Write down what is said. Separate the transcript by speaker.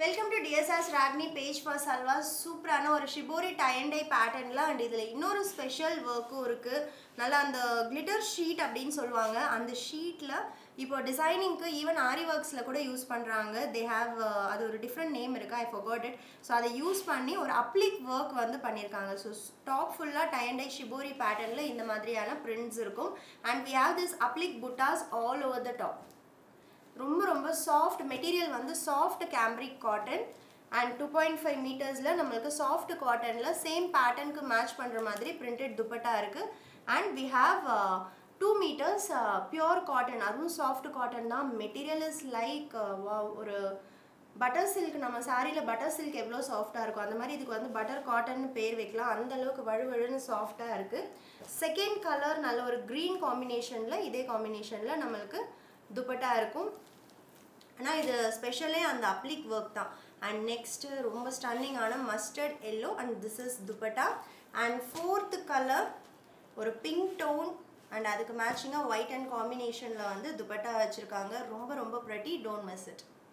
Speaker 1: welcome to DSS Ragni page for salwar சூப்பரான ஒரு shibori tie and tie பேட்டர்னில் அண்ட் இதில் இன்னொரு ஸ்பெஷல் ஒர்க்கும் இருக்குது நல்லா அந்த கிளிட்டர் ஷீட் அப்படின்னு சொல்லுவாங்க அந்த ஷீட்டில் இப்போ டிசைனிங்க்கு ஈவன் ஆரி ஒர்க்ஸில் கூட யூஸ் பண்ணுறாங்க தே ஹாவ் அது ஒரு டிஃப்ரெண்ட் நேம் இருக்குது ஐ ஃபொகாட் இட் ஸோ அதை யூஸ் பண்ணி ஒரு அப்ளிக் ஒர்க் வந்து பண்ணியிருக்காங்க ஸோ டாப் ஃபுல்லாக டை அண்ட் டை ஷிபோரி பேட்டர்னில் இந்த மாதிரியான பிரிண்ட்ஸ் இருக்கும் and we have this applique புட்டாஸ் ஆல் ஓவர் த டாப் ரொம்ப ரொம்ப சாஃப்ட் மெட்டீரியல் வந்து soft cambric cotton and two point five மீட்டர்ஸில் நம்மளுக்கு சாஃப்ட் காட்டனில் சேம் பேட்டர்னுக்கு மேட்ச் பண்ணுற மாதிரி பிரிண்டட் துப்பட்டா இருக்குது and we have two metres pure cotton அதுவும் சாஃப்ட் காட்டன் தான் மெட்டீரியல் இஸ் லைக் ஒரு பட்டர் சில்க் நம்ம சாரியில் பட்டர் சில்க் எவ்வளோ சாஃப்டாக இருக்கும் அந்த மாதிரி இதுக்கு வந்து பட்டர் காட்டன் பேர் வைக்கலாம் அந்த அளவுக்கு வழுவழுன்னு சாஃப்டாக இருக்குது செகண்ட் கலர் நல்ல ஒரு க்ரீன் காம்பினேஷனில் இதே காம்பினேஷனில் நம்மளுக்கு துப்பட்டா இருக்கும் ஆனால் இது ஸ்பெஷலே அந்த அப்ளிக் ஒர்க் தான் அண்ட் நெக்ஸ்ட்டு ரொம்ப ஸ்டன்னிங்கான mustard yellow and this is dupatta and fourth colour ஒரு பிங்க் டோன் அண்ட் அதுக்கு மேட்சிங்காக ஒயிட் அண்ட் காம்பினேஷனில் வந்து துப்பட்டா வச்சுருக்காங்க ரொம்ப ரொம்ப ப்ரெட்டி டோன்ட் மிஸ் இட்